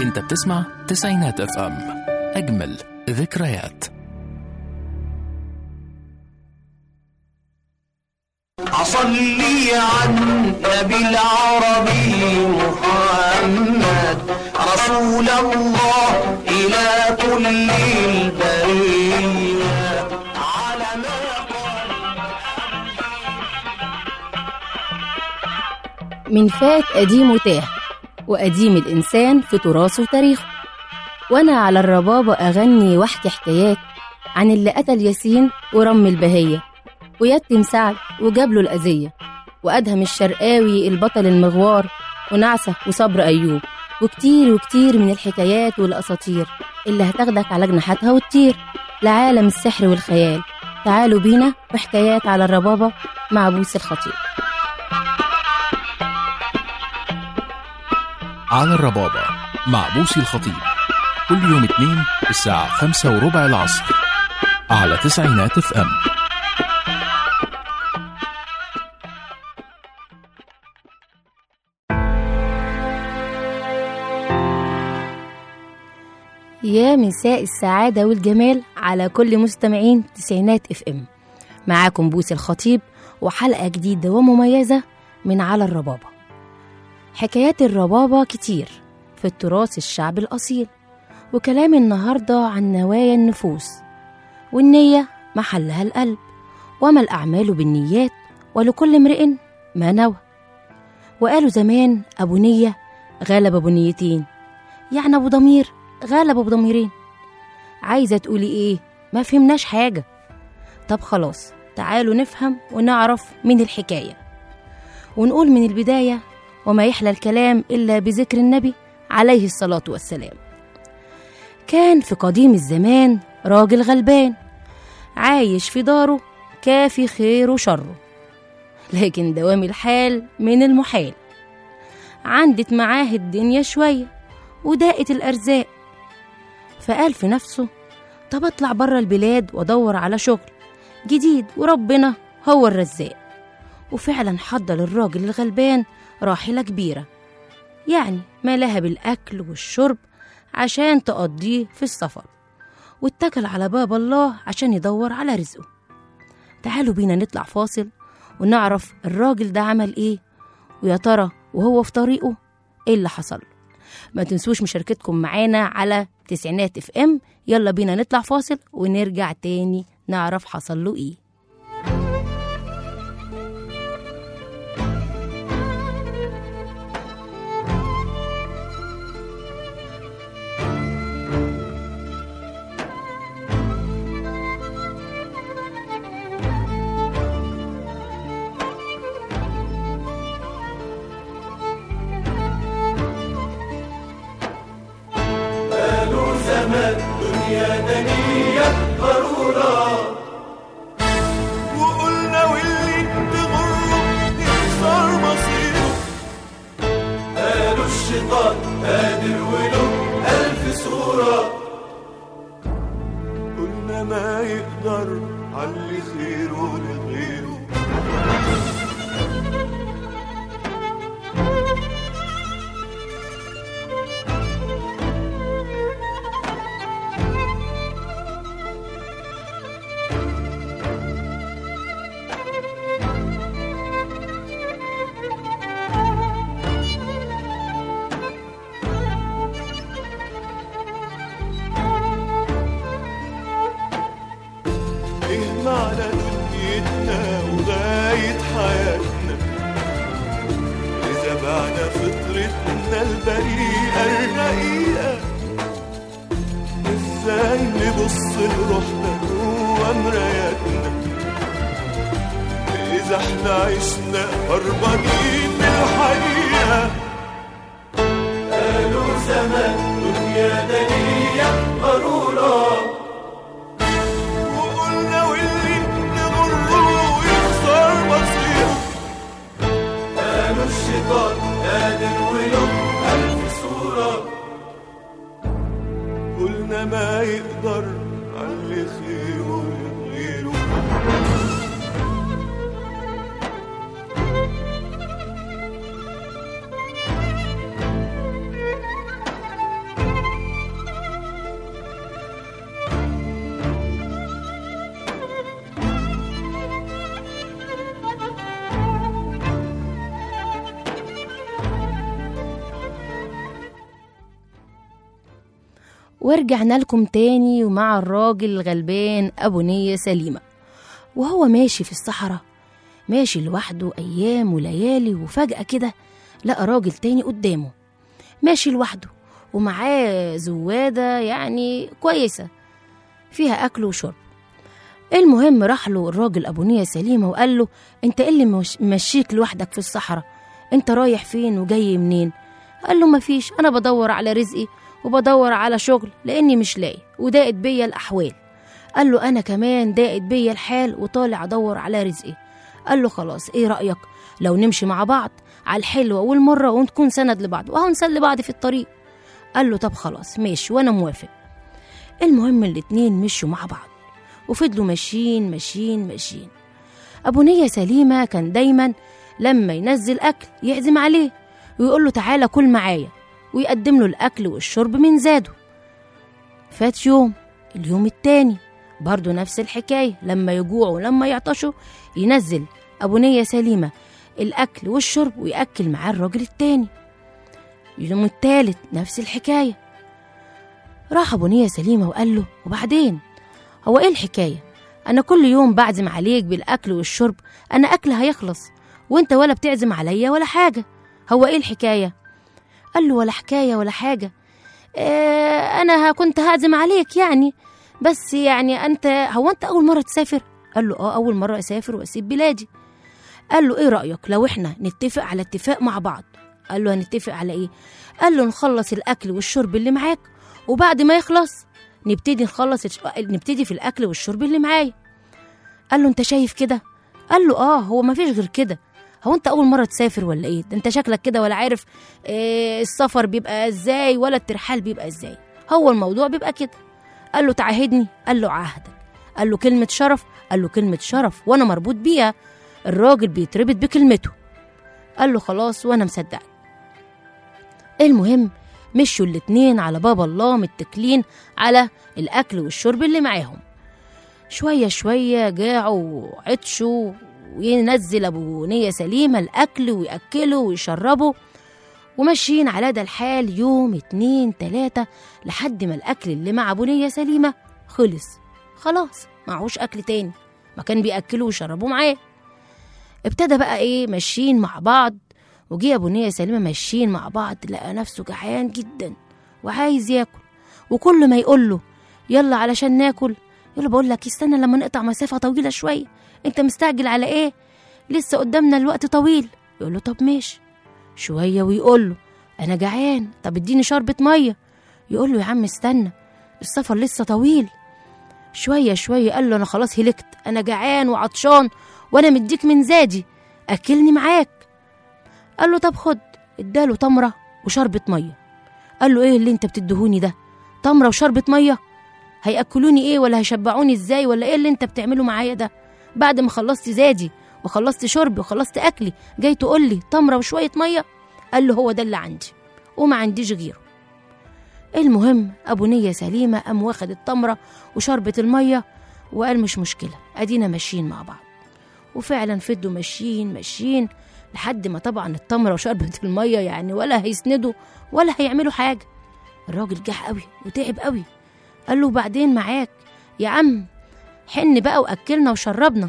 انت بتسمع تسعينات اف ام اجمل ذكريات أصلي على النبي العربي محمد رسول الله إلى كل البرية على ما قال من فات قديم وتاه وقديم الإنسان في تراثه وتاريخه وأنا على الربابة أغني واحكي حكايات عن اللي قتل ياسين ورم البهية ويتم سعد وجاب له الأذية وأدهم الشرقاوي البطل المغوار ونعسة وصبر أيوب وكتير وكتير من الحكايات والأساطير اللي هتاخدك على جناحاتها وتطير لعالم السحر والخيال تعالوا بينا بحكايات على الربابة مع بوس الخطيب على الربابة مع بوسي الخطيب كل يوم اثنين الساعة خمسة وربع العصر على تسعينات اف ام يا مساء السعادة والجمال على كل مستمعين تسعينات اف ام معاكم بوسي الخطيب وحلقة جديدة ومميزة من على الربابة حكايات الربابة كتير في التراث الشعبي الأصيل وكلام النهاردة عن نوايا النفوس والنية محلها القلب وما الأعمال بالنيات ولكل امرئ ما نوى وقالوا زمان أبو نية غلب أبو نيتين يعني أبو ضمير غلب أبو ضميرين عايزة تقولي إيه ما فهمناش حاجة طب خلاص تعالوا نفهم ونعرف من الحكاية ونقول من البداية وما يحلى الكلام إلا بذكر النبي عليه الصلاة والسلام كان في قديم الزمان راجل غلبان عايش في داره كافي خير وشره لكن دوام الحال من المحال عندت معاه الدنيا شوية وضاقت الأرزاق فقال في نفسه طب اطلع بره البلاد وادور على شغل جديد وربنا هو الرزاق وفعلا حضر الراجل الغلبان راحلة كبيرة يعني ما لها بالأكل والشرب عشان تقضيه في السفر واتكل على باب الله عشان يدور على رزقه تعالوا بينا نطلع فاصل ونعرف الراجل ده عمل ايه ويا ترى وهو في طريقه ايه اللي حصل له ما تنسوش مشاركتكم معانا على تسعينات اف ام يلا بينا نطلع فاصل ونرجع تاني نعرف حصل له ايه وقلنا واللي تغره يخسر مصيره قالوا الشيطان قادر وله ألف صورة قلنا ما يقدر علي خيره لغيره ايه معنى دنيتنا وغاية حياتنا إذا بعنا فطرتنا البريئة الرقيقة ازاي نبص لروحنا جوا مراياتنا إذا احنا عشنا هربانين من الحقيقة قالوا زمان دنيا دنيا قارورة وقلنا واللي نغره يخسر مصيره قالوا الشيطان قادر وله ألف صورة قلنا ما يقدر علي خيره لغيره ورجعنا لكم تاني ومع الراجل الغلبان أبو نية سليمة وهو ماشي في الصحراء ماشي لوحده أيام وليالي وفجأة كده لقى راجل تاني قدامه ماشي لوحده ومعاه زوادة يعني كويسة فيها أكل وشرب المهم راح له الراجل أبو نية سليمة وقال له أنت إيه اللي مش- مشيك لوحدك في الصحراء أنت رايح فين وجاي منين قال له مفيش أنا بدور على رزقي وبدور على شغل لأني مش لاقي وضاقت بيا الأحوال قال له أنا كمان ضاقت بيا الحال وطالع أدور على رزقي قال له خلاص إيه رأيك لو نمشي مع بعض على الحلوة والمرة ونكون سند لبعض وهو نسلي بعض في الطريق قال له طب خلاص ماشي وأنا موافق المهم الاتنين مشوا مع بعض وفضلوا ماشيين ماشيين ماشيين أبو نية سليمة كان دايما لما ينزل أكل يعزم عليه ويقول له تعالى كل معايا ويقدم له الأكل والشرب من زاده فات يوم اليوم التاني برضه نفس الحكاية لما يجوعوا ولما يعطشوا ينزل أبو نية سليمة الأكل والشرب ويأكل معاه الراجل التاني اليوم التالت نفس الحكاية راح أبو نية سليمة وقال له وبعدين هو إيه الحكاية أنا كل يوم بعزم عليك بالأكل والشرب أنا أكل هيخلص وأنت ولا بتعزم عليا ولا حاجة هو إيه الحكاية قال له ولا حكاية ولا حاجة آه أنا ه- كنت هعزم عليك يعني بس يعني أنت هو أنت أول مرة تسافر قال له آه أول مرة أسافر وأسيب بلادي قال له إيه رأيك لو إحنا نتفق على اتفاق مع بعض قال له هنتفق على إيه قال له نخلص الأكل والشرب اللي معاك وبعد ما يخلص نبتدي نخلص الش- نبتدي في الأكل والشرب اللي معايا قال له أنت شايف كده قال له آه هو ما فيش غير كده هو انت اول مره تسافر ولا ايه ده انت شكلك كده ولا عارف إيه السفر بيبقى ازاي ولا الترحال بيبقى ازاي هو الموضوع بيبقى كده قال له تعاهدني قال له عهدك قال له كلمه شرف قال له كلمه شرف وانا مربوط بيها الراجل بيتربط بكلمته قال له خلاص وانا مصدقك المهم مشوا الاتنين على باب الله متكلين على الاكل والشرب اللي معاهم شويه شويه جاعوا وعطشوا وينزل ابو نيه سليمه الاكل وياكله ويشربه وماشيين على ده الحال يوم اتنين تلاتة لحد ما الأكل اللي مع أبو نية سليمة خلص خلاص معهوش أكل تاني ما كان بيأكله ويشربه معاه ابتدى بقى إيه ماشيين مع بعض وجي أبو نية سليمة ماشيين مع بعض لقى نفسه جعان جدا وعايز ياكل وكل ما يقول له يلا علشان ناكل يقول له بقول لك استنى لما نقطع مسافة طويلة شوية انت مستعجل على ايه لسه قدامنا الوقت طويل يقول له طب ماشي شويه ويقول له انا جعان طب اديني شربة ميه يقول له يا عم استنى السفر لسه طويل شويه شويه قال له انا خلاص هلكت انا جعان وعطشان وانا مديك من زادي اكلني معاك قال له طب خد اداله تمره وشربة ميه قال له ايه اللي انت بتدهوني ده تمره وشربة ميه هياكلوني ايه ولا هيشبعوني ازاي ولا ايه اللي انت بتعمله معايا ده بعد ما خلصت زادي وخلصت شربي وخلصت اكلي جاي تقول لي تمره وشويه ميه قال له هو ده اللي عندي وما عنديش غيره المهم ابو نيه سليمه قام واخد التمره وشربت الميه وقال مش مشكله ادينا ماشيين مع بعض وفعلا فضلوا ماشيين ماشيين لحد ما طبعا التمره وشربت الميه يعني ولا هيسندوا ولا هيعملوا حاجه الراجل جاع قوي وتعب قوي قال له بعدين معاك يا عم حن بقى واكلنا وشربنا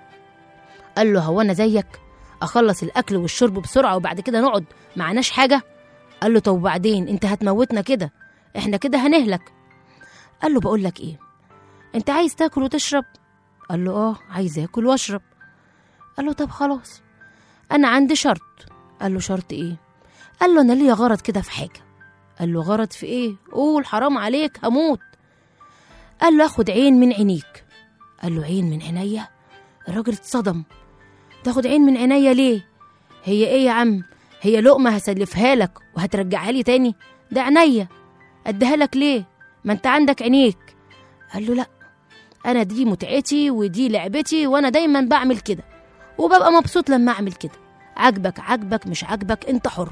قال له هو انا زيك اخلص الاكل والشرب بسرعه وبعد كده نقعد معناش حاجه قال له طب وبعدين انت هتموتنا كده احنا كده هنهلك قال له بقول لك ايه انت عايز تاكل وتشرب قال له اه عايز اكل واشرب قال له طب خلاص انا عندي شرط قال له شرط ايه قال له انا ليا غرض كده في حاجه قال له غرض في ايه قول حرام عليك هموت قال له اخد عين من عينيك قال له عين من عينيا الراجل اتصدم تاخد عين من عينيا ليه هي ايه يا عم هي لقمة هسلفها لك وهترجعها لي تاني ده عينيا اديها لك ليه ما انت عندك عينيك قال له لا انا دي متعتي ودي لعبتي وانا دايما بعمل كده وببقى مبسوط لما اعمل كده عجبك عجبك مش عجبك انت حر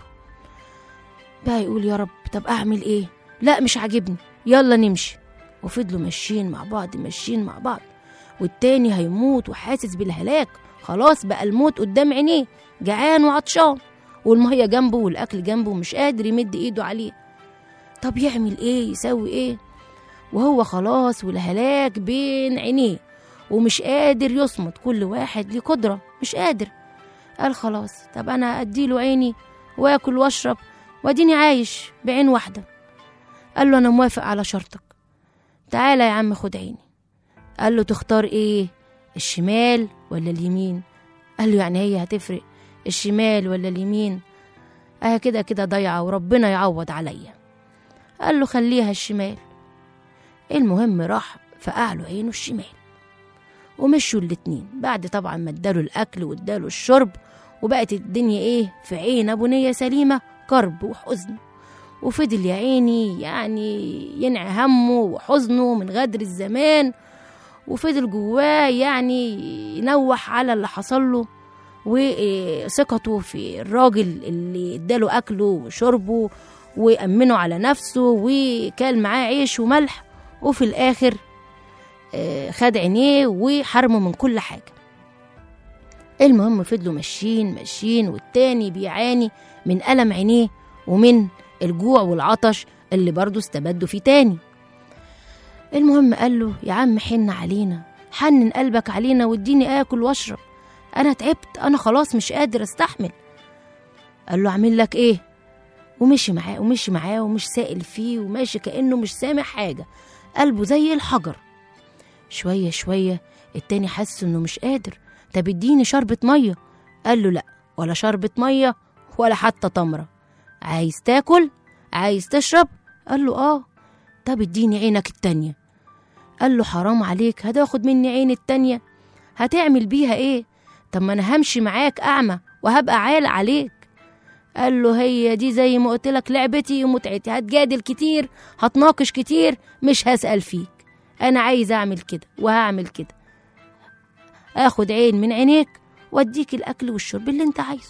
بقى يقول يا رب طب اعمل ايه لا مش عاجبني يلا نمشي وفضلوا ماشيين مع بعض ماشيين مع بعض والتاني هيموت وحاسس بالهلاك خلاص بقى الموت قدام عينيه جعان وعطشان والميه جنبه والاكل جنبه ومش قادر يمد ايده عليه طب يعمل ايه يسوي ايه وهو خلاص والهلاك بين عينيه ومش قادر يصمت كل واحد ليه قدرة مش قادر قال خلاص طب أنا أديله عيني وآكل وأشرب وأديني عايش بعين واحدة قال له أنا موافق على شرطك تعالى يا عم خد عيني قال له تختار إيه الشمال ولا اليمين قال له يعني هي هتفرق الشمال ولا اليمين اه كده كده ضايعة وربنا يعوض عليا قال له خليها الشمال المهم راح فقع له عينه الشمال ومشوا الاتنين بعد طبعا ما اداله الاكل واداله الشرب وبقت الدنيا ايه في عين ابو نيه سليمه كرب وحزن وفضل يا عيني يعني ينعي همه وحزنه من غدر الزمان وفضل جواه يعني ينوح على اللي حصل له وثقته في الراجل اللي اداله اكله وشربه وامنه على نفسه وكان معاه عيش وملح وفي الاخر آه، خد عينيه وحرمه من كل حاجه المهم فضلوا ماشيين ماشيين والتاني بيعاني من ألم عينيه ومن الجوع والعطش اللي برضه استبدوا فيه تاني المهم قال له يا عم حن علينا حنن قلبك علينا واديني آكل واشرب أنا تعبت أنا خلاص مش قادر أستحمل قال له أعمل لك إيه ومشي معاه ومشي معاه ومش سائل فيه وماشي كأنه مش سامع حاجة قلبه زي الحجر شوية شوية التاني حس إنه مش قادر طب اديني شربة مية قال له لأ ولا شربة مية ولا حتى تمرة عايز تاكل عايز تشرب قال له اه طب اديني عينك التانية قال له حرام عليك هتاخد مني عين التانية هتعمل بيها ايه طب ما انا همشي معاك اعمى وهبقى عال عليك قال له هي دي زي ما قلت لك لعبتي ومتعتي هتجادل كتير هتناقش كتير مش هسأل فيك انا عايز اعمل كده وهعمل كده اخد عين من عينيك واديك الاكل والشرب اللي انت عايزه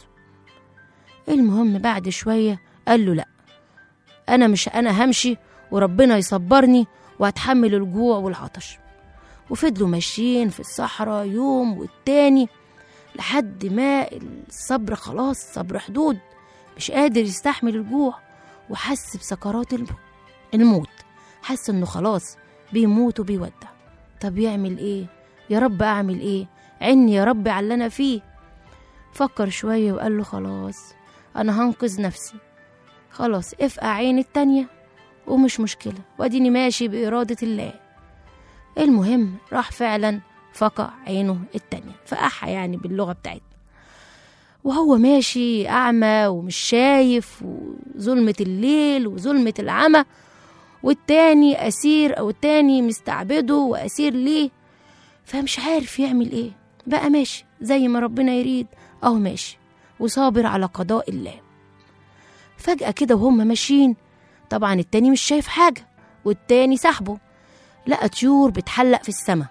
المهم بعد شويه قال له لا انا مش انا همشي وربنا يصبرني وهتحمل الجوع والعطش وفضلوا ماشيين في الصحراء يوم والتاني لحد ما الصبر خلاص صبر حدود مش قادر يستحمل الجوع وحس بسكرات الم- الموت حس انه خلاص بيموت وبيودع طب يعمل ايه يا رب اعمل ايه عني يا رب على اللي انا فيه فكر شويه وقال له خلاص انا هنقذ نفسي خلاص افقع عين التانية ومش مشكلة واديني ماشي بإرادة الله المهم راح فعلا فقع عينه التانية فقعها يعني باللغة بتاعتنا وهو ماشي أعمى ومش شايف وظلمة الليل وظلمة العمى والتاني أسير أو التاني مستعبده وأسير ليه فمش عارف يعمل إيه بقى ماشي زي ما ربنا يريد أهو ماشي وصابر على قضاء الله فجأة كده وهم ماشيين طبعا التاني مش شايف حاجة والتاني سحبه لقى طيور بتحلق في السماء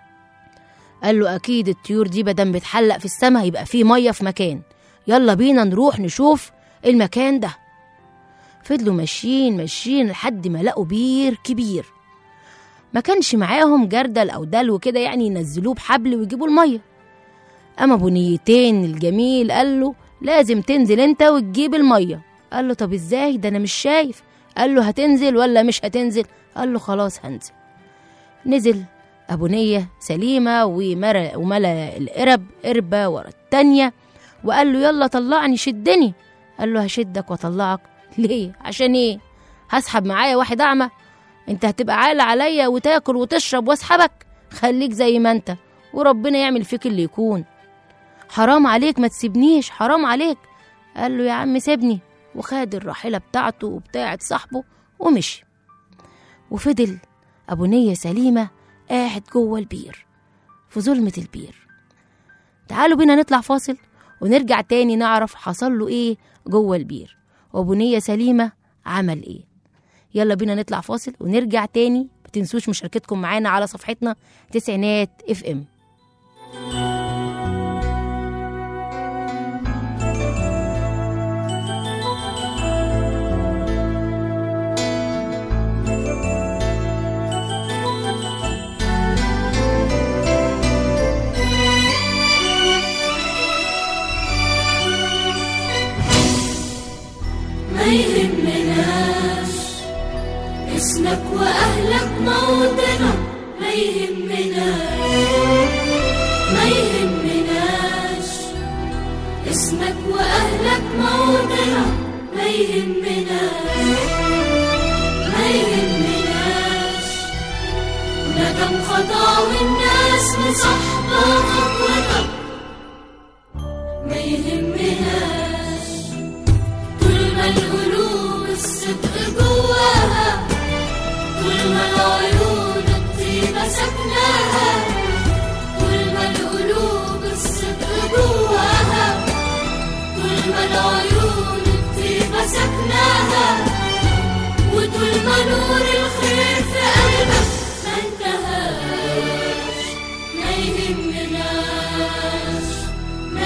قال له أكيد الطيور دي بدل بتحلق في السماء يبقى في مية في مكان يلا بينا نروح نشوف المكان ده فضلوا ماشيين ماشيين لحد ما لقوا بير كبير ما كانش معاهم جردل أو دلو كده يعني ينزلوه بحبل ويجيبوا المية أما بنيتين الجميل قال له لازم تنزل انت وتجيب المية قال له طب ازاي ده انا مش شايف قال له هتنزل ولا مش هتنزل قال له خلاص هنزل نزل أبو نية سليمة ومرى وملا القرب قربة ورا التانية وقال له يلا طلعني شدني قال له هشدك واطلعك ليه عشان ايه هسحب معايا واحد أعمى انت هتبقى عالة عليا وتاكل وتشرب واسحبك خليك زي ما انت وربنا يعمل فيك اللي يكون حرام عليك ما تسيبنيش حرام عليك قال له يا عم سيبني وخد الراحلة بتاعته وبتاعة صاحبه ومشي وفضل أبو نية سليمة قاعد جوه البير في ظلمة البير تعالوا بينا نطلع فاصل ونرجع تاني نعرف حصل له ايه جوه البير وأبو نية سليمة عمل ايه يلا بينا نطلع فاصل ونرجع تاني متنسوش مشاركتكم معانا على صفحتنا تسعينات اف ام ما يهمناش اسمك وأهلك موطنك ما يهمناش ما يهمناش اسمك وأهلك موطنك ما يهمناش ما يهمناش ندم خطا والناس مصاحبة خطوتك ما يهمناش طول ما القلوب الصدق جواها طول ما العيون الطيبة سكناها طول ما القلوب الصدق جواها طول ما العيون الطيبة سكناها وطول ما نور الخير في قلبك ما انتهاش ما يهمناش ما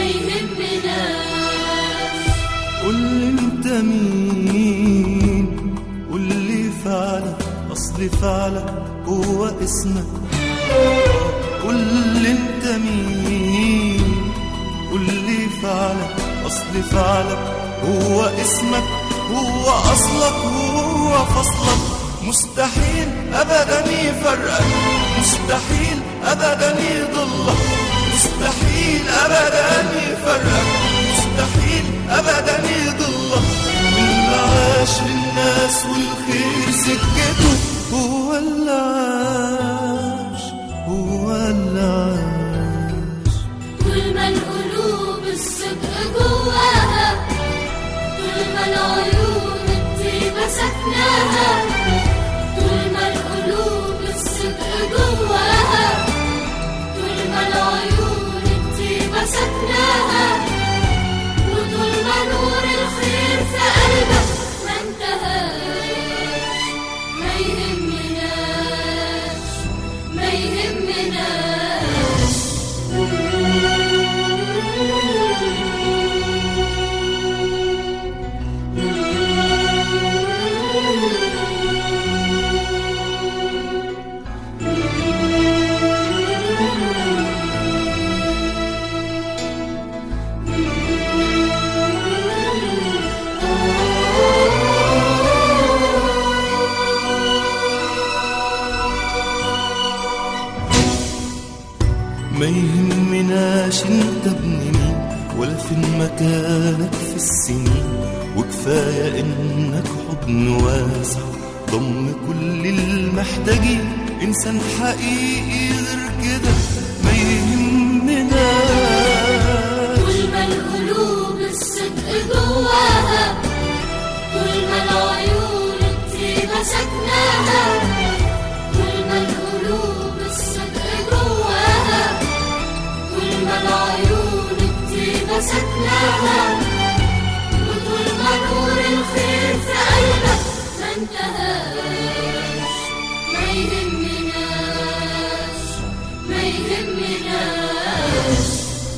يهمناش قول لي انت مين قول لي فعلك اصل فعلك هو اسمك قول لي انت مين قول لي فعلك اصل فعلك هو اسمك هو اصلك هو فصلك مستحيل ابدا يفرقك مستحيل ابدا يضلك مستحيل ابدا يفرقك مستحيل ابدا يضلك اللي عاش للناس والخير سكته هو اللي عاش هو اللي عاش طول ما القلوب الصدق جواها طول ما العيون الطيبة سكناها طول ما القلوب الصدق جواها طول ما العيون الطيبة سكناها وطول ما نور الخير في قلبك ما انتهاش ما يهمناش ما يهمناش ما يهمناش انت ابن مين ولا فين مكانك في السنين وكفاية انك حضن واسع ضم كل المحتاجين انسان حقيقي غير كده ما يهمناش طول ما القلوب الصدق جواها طول ما العيون الطيبة سكناها طول ما القلوب الصدق جواها طول ما العيون الطيبة سكناها وطول ما نور الخير في قلبك ما انتهاش ما يهمناش ما يهمناش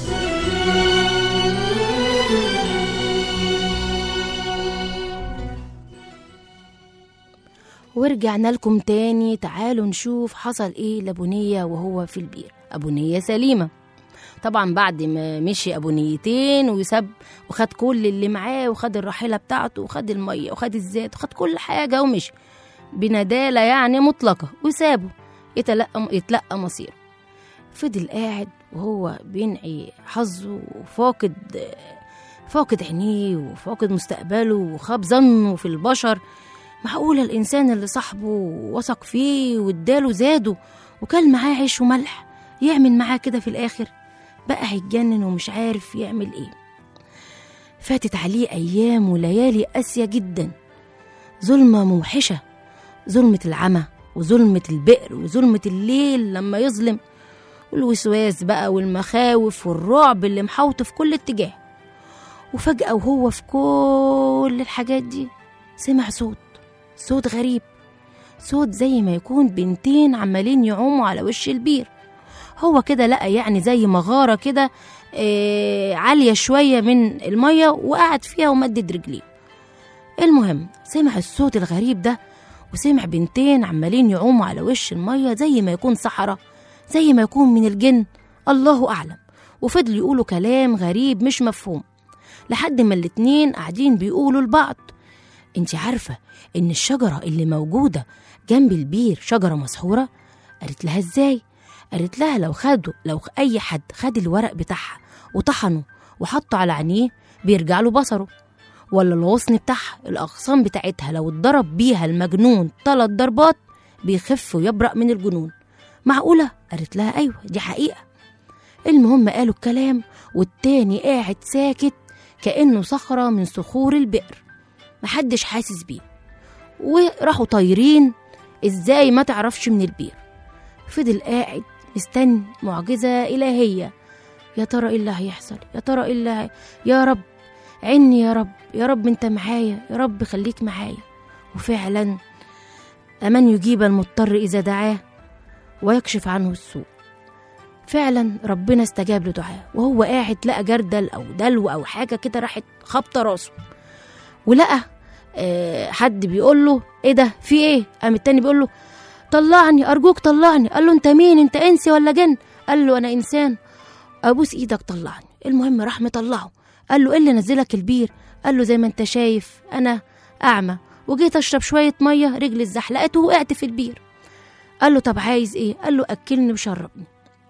ورجعنا لكم تاني تعالوا نشوف حصل ايه لابو نية وهو في البير ابو نية سليمة طبعا بعد ما مشي ابو نيتين وساب وخد كل اللي معاه وخد الراحلة بتاعته وخد المية وخد الزيت وخد كل حاجة ومشي بندالة يعني مطلقة وسابه يتلقى يتلقى مصيره فضل قاعد وهو بينعي حظه وفاقد فاقد عينيه وفاقد مستقبله وخاب ظنه في البشر معقولة الإنسان اللي صاحبه وثق فيه واداله زاده وكل معاه عيش وملح يعمل معاه كده في الآخر بقى هيتجنن ومش عارف يعمل إيه فاتت عليه أيام وليالي قاسية جدا ظلمة موحشة ظلمة العمى وظلمة البئر وظلمة الليل لما يظلم والوسواس بقى والمخاوف والرعب اللي محوطه في كل اتجاه وفجأة وهو في كل الحاجات دي سمع صوت صوت غريب صوت زي ما يكون بنتين عمالين يعوموا على وش البير هو كده لقى يعني زي مغارة كده آه عالية شوية من المية وقعد فيها ومدد رجليه المهم سمع الصوت الغريب ده وسمع بنتين عمالين يعوموا على وش المية زي ما يكون صحراء زي ما يكون من الجن الله أعلم وفضلوا يقولوا كلام غريب مش مفهوم لحد ما الاتنين قاعدين بيقولوا لبعض انت عارفة ان الشجرة اللي موجودة جنب البير شجرة مسحورة قالت لها ازاي قالت لها لو خدوا لو اي حد خد الورق بتاعها وطحنه وحطه على عينيه بيرجع له بصره ولا الغصن بتاعها الاغصان بتاعتها لو اتضرب بيها المجنون ثلاث ضربات بيخف ويبرأ من الجنون معقولة قالت لها ايوه دي حقيقة المهم قالوا الكلام والتاني قاعد ساكت كأنه صخرة من صخور البئر محدش حاسس بيه وراحوا طايرين ازاي ما تعرفش من البير فضل قاعد مستني معجزة إلهية يا ترى ايه اللي هيحصل يا ترى ايه اللي هي... يا رب عني يا رب يا رب انت معايا يا رب خليك معايا وفعلا أمن يجيب المضطر إذا دعاه ويكشف عنه السوء فعلا ربنا استجاب لدعاه وهو قاعد لقى جردل أو دلو أو حاجة كده راحت خبطة راسه ولقى آه، حد بيقول له ايه ده في ايه قام التاني بيقول له طلعني ارجوك طلعني قال له انت مين انت انسي ولا جن قال له انا انسان ابوس ايدك طلعني المهم راح مطلعه قال له ايه اللي نزلك البير قال له زي ما انت شايف انا اعمى وجيت اشرب شويه ميه رجلي اتزحلقت ووقعت في البير قال له طب عايز ايه قال له اكلني وشربني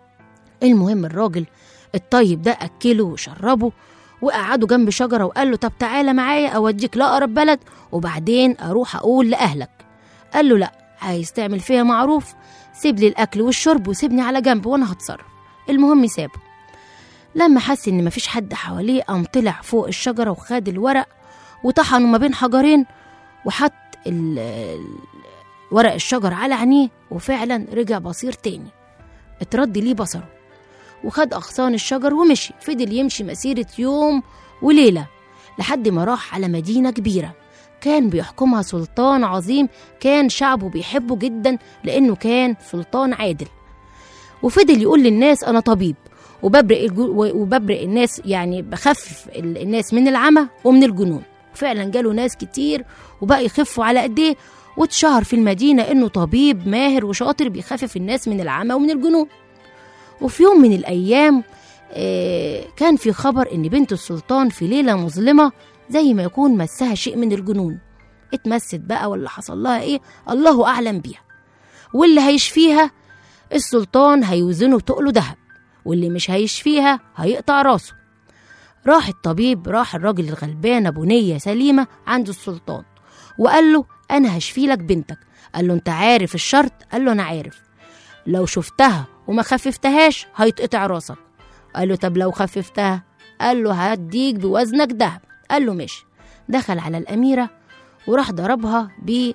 المهم الراجل الطيب ده اكله وشربه وقعدوا جنب شجره وقال له طب تعالى معايا اوديك لاقرب بلد وبعدين اروح اقول لاهلك قال له لا عايز تعمل فيها معروف سيب لي الاكل والشرب وسيبني على جنب وانا هتصرف المهم سابه لما حس ان مفيش حد حواليه قام طلع فوق الشجره وخد الورق وطحنه ما بين حجرين وحط ال- ال- ورق الشجر على عينيه وفعلا رجع بصير تاني اترد ليه بصره وخد أغصان الشجر ومشي فضل يمشي مسيرة يوم وليلة لحد ما راح على مدينة كبيرة كان بيحكمها سلطان عظيم كان شعبه بيحبه جدا لأنه كان سلطان عادل وفضل يقول للناس أنا طبيب وببرئ الجو- وببرئ الناس يعني بخفف ال- الناس من العمى ومن الجنون فعلا جاله ناس كتير وبقى يخفوا على قد ايه واتشهر في المدينة انه طبيب ماهر وشاطر بيخفف الناس من العمى ومن الجنون وفي يوم من الأيام آه، كان في خبر إن بنت السلطان في ليلة مظلمة زي ما يكون مسها شيء من الجنون اتمست بقى ولا حصل لها إيه الله أعلم بيها واللي هيشفيها السلطان هيوزنه تقله ذهب واللي مش هيشفيها هيقطع راسه راح الطبيب راح الراجل الغلبان أبو نية سليمة عند السلطان وقال له أنا هشفي لك بنتك قال له أنت عارف الشرط قال له أنا عارف لو شفتها وما خففتهاش هيتقطع راسك قال له طب لو خففتها قال له هديك بوزنك دهب قال له ماشي دخل على الأميرة وراح ضربها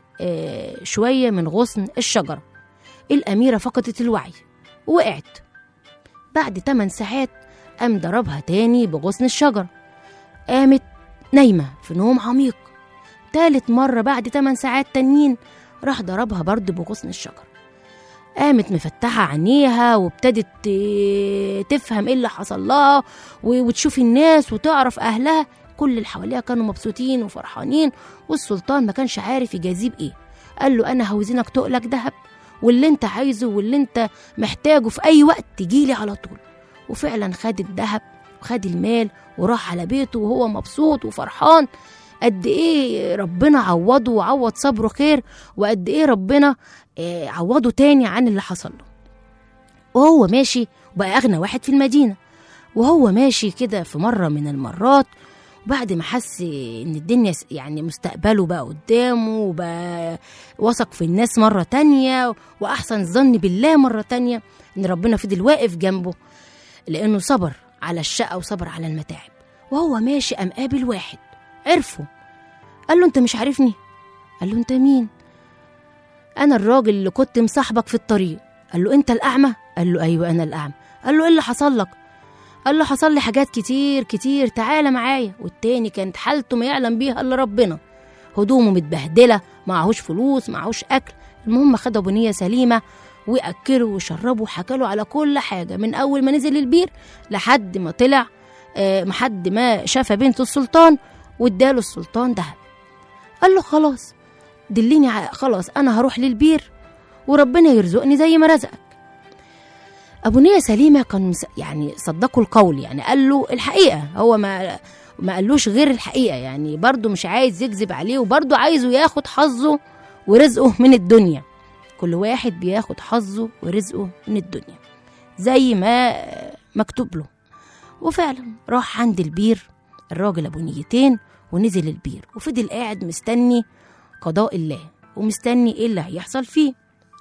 بشوية من غصن الشجرة الأميرة فقدت الوعي وقعت بعد 8 ساعات قام ضربها تاني بغصن الشجرة قامت نايمة في نوم عميق تالت مرة بعد 8 ساعات تانيين راح ضربها برضه بغصن الشجرة قامت مفتحة عينيها وابتدت ت- تفهم ايه اللي حصل لها و- وتشوف الناس وتعرف اهلها كل اللي حواليها كانوا مبسوطين وفرحانين والسلطان ما كانش عارف يجازيه بايه قال له انا هوزنك تقلك دهب واللي انت عايزه واللي انت محتاجه في اي وقت تجيلي على طول وفعلا خد الذهب وخد المال وراح على بيته وهو مبسوط وفرحان قد ايه ربنا عوضه وعوض صبره خير وقد ايه ربنا آه، عوضه تاني عن اللي حصل له وهو ماشي وبقى أغنى واحد في المدينة وهو ماشي كده في مرة من المرات وبعد ما حس إن الدنيا س- يعني مستقبله بقى قدامه وبقى وثق في الناس مرة تانية وأحسن الظن بالله مرة تانية إن ربنا فضل واقف جنبه لأنه صبر على الشقة وصبر على المتاعب وهو ماشي قام قابل واحد عرفه قال له أنت مش عارفني قال له أنت مين انا الراجل اللي كنت مصاحبك في الطريق قال له انت الاعمى قال له ايوه انا الاعمى قال له ايه اللي حصل لك قال له حصل لي حاجات كتير كتير تعالى معايا والتاني كانت حالته ما يعلم بيها الا ربنا هدومه متبهدله معهوش فلوس معهوش اكل المهم خد ابو نيه سليمه واكله وشربه وحكى له على كل حاجه من اول ما نزل البير لحد ما طلع آه، لحد ما شاف بنت السلطان واداله السلطان دهب قال له خلاص دليني على خلاص انا هروح للبير وربنا يرزقني زي ما رزقك ابو نيه سليمه كان مس- يعني صدقوا القول يعني قال له الحقيقه هو ما ما قالوش غير الحقيقة يعني برضو مش عايز يكذب عليه وبرضو عايزه ياخد حظه ورزقه من الدنيا كل واحد بياخد حظه ورزقه من الدنيا زي ما مكتوب له وفعلا راح عند البير الراجل ابو نيتين ونزل البير وفضل قاعد مستني قضاء الله ومستني ايه اللي هيحصل فيه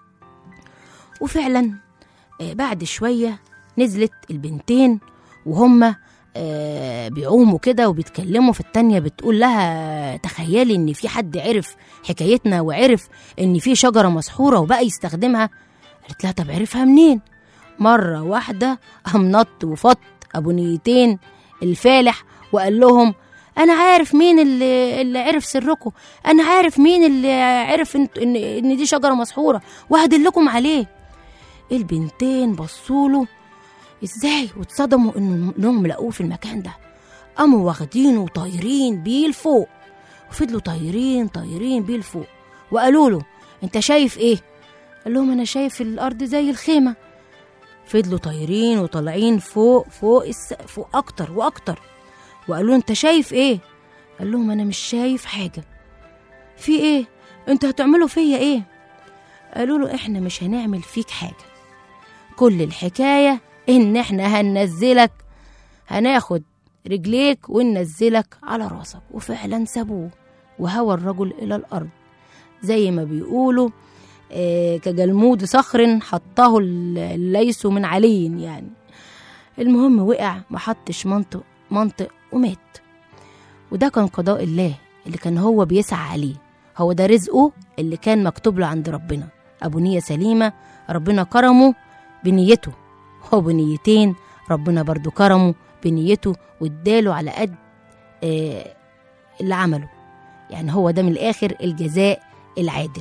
وفعلا آه، بعد شوية نزلت البنتين وهم آه، بيعوموا كده وبيتكلموا في التانية بتقول لها تخيلي ان في حد عرف حكايتنا وعرف ان في شجرة مسحورة وبقى يستخدمها قالت لها طب عرفها منين مرة واحدة قام نط وفط ابو نيتين الفالح وقال لهم انا عارف مين اللي, اللي عرف سركم انا عارف مين اللي عرف ان, إن, إن دي شجرة مسحورة وهدلكم عليه البنتين بصوله ازاي واتصدموا إن- انهم لقوه في المكان ده قاموا واخدينه وطايرين بيه لفوق وفضلوا طايرين طايرين بيه لفوق وقالوا له انت شايف ايه قال لهم انا شايف الارض زي الخيمه فضلوا طايرين وطالعين فوق فوق الس... فوق اكتر واكتر وقالوا له انت شايف ايه قال لهم انا مش شايف حاجه في ايه انتوا هتعملوا فيا ايه قالوا له احنا مش هنعمل فيك حاجه كل الحكايه ان احنا هننزلك هناخد رجليك وننزلك على راسك وفعلا سابوه وهوى الرجل الى الارض زي ما بيقولوا آه، كجلمود صخر حطه الليث من علي يعني المهم وقع ما حطش منطق منطق ومات وده كان قضاء الله اللي كان هو بيسعى عليه هو ده رزقه اللي كان مكتوب له عند ربنا أبو نية سليمة ربنا كرمه بنيته هو بنيتين ربنا برضو كرمه بنيته واداله على قد آه، اللي عمله يعني هو ده من الآخر الجزاء العادل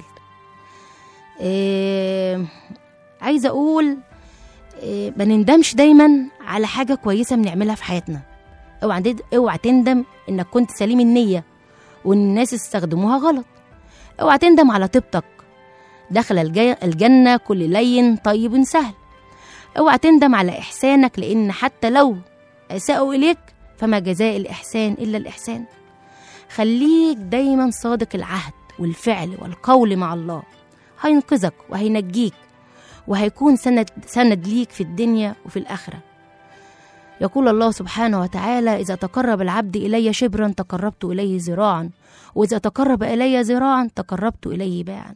آه، عايزة أقول آه، ما نندمش دايما على حاجة كويسة بنعملها في حياتنا اوعى تد- اوعى تندم انك كنت سليم النية وان الناس استخدموها غلط اوعى تندم على طيبتك دخل الج- الجنة كل لين طيب سهل اوعى تندم على احسانك لان حتى لو اساءوا اليك فما جزاء الاحسان الا الاحسان خليك دايما صادق العهد والفعل والقول مع الله هينقذك وهينجيك وهيكون سند سند ليك في الدنيا وفي الآخرة يقول الله سبحانه وتعالى إذا تقرب العبد إلي شبرا تقربت إليه ذراعا وإذا تقرب إلي ذراعا تقربت إليه باعا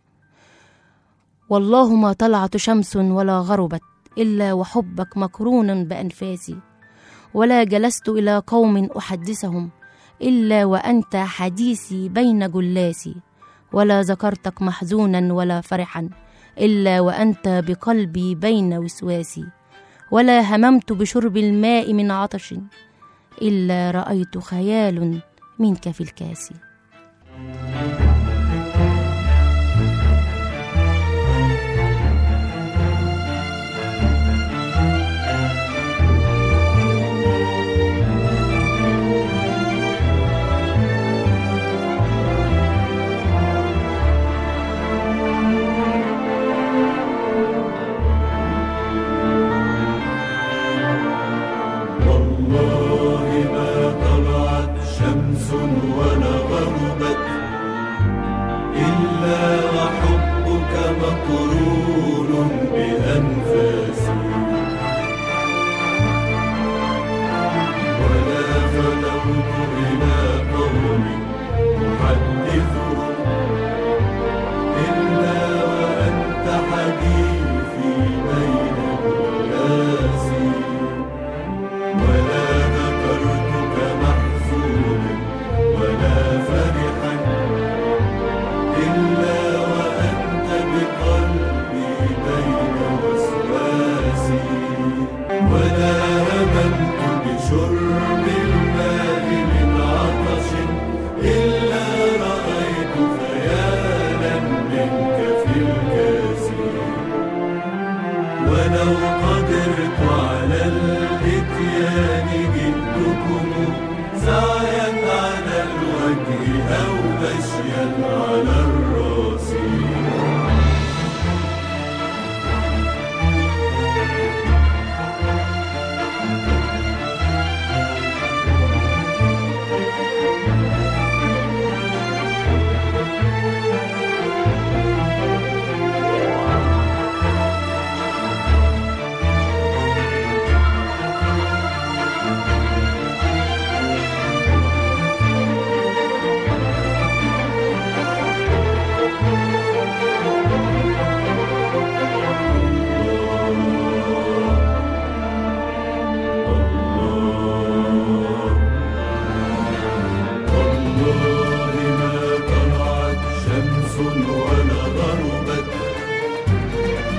والله ما طلعت شمس ولا غربت إلا وحبك مقرون بأنفاسي ولا جلست إلى قوم أحدثهم إلا وأنت حديثي بين جلاسي ولا ذكرتك محزونا ولا فرحا إلا وأنت بقلبي بين وسواسي ولا هممت بشرب الماء من عطش إلا رأيت خيال منك في الكاس والله ما طلعت شمس ولا غربت إلا وحبك مقرون بأنفاسي ولا خلوت إلى قوم أحدثهم إلا وأنت حديثي بين الناس ولا ذكرتك محزونا ولا فرحا إلا وأنت بقلبي بين وسواسي ولا هممت بشرب الماء من عطش إلا رأيت خيالا منك في الكاس ولو قدرت على الاتيان جئتكم سعيا على الوجه او مشيا على الراس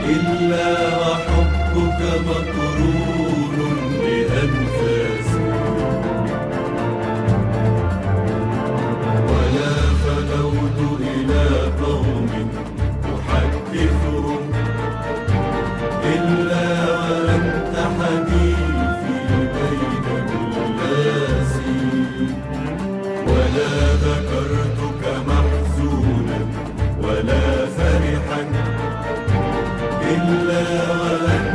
إلا وحبك مقرون بأنفاسي ولا فلوت إلى قوم أحدثهم إلا وأنت حديثي بين الناس ولا ذكرتك محزونا ولا فرحا إلا وأنت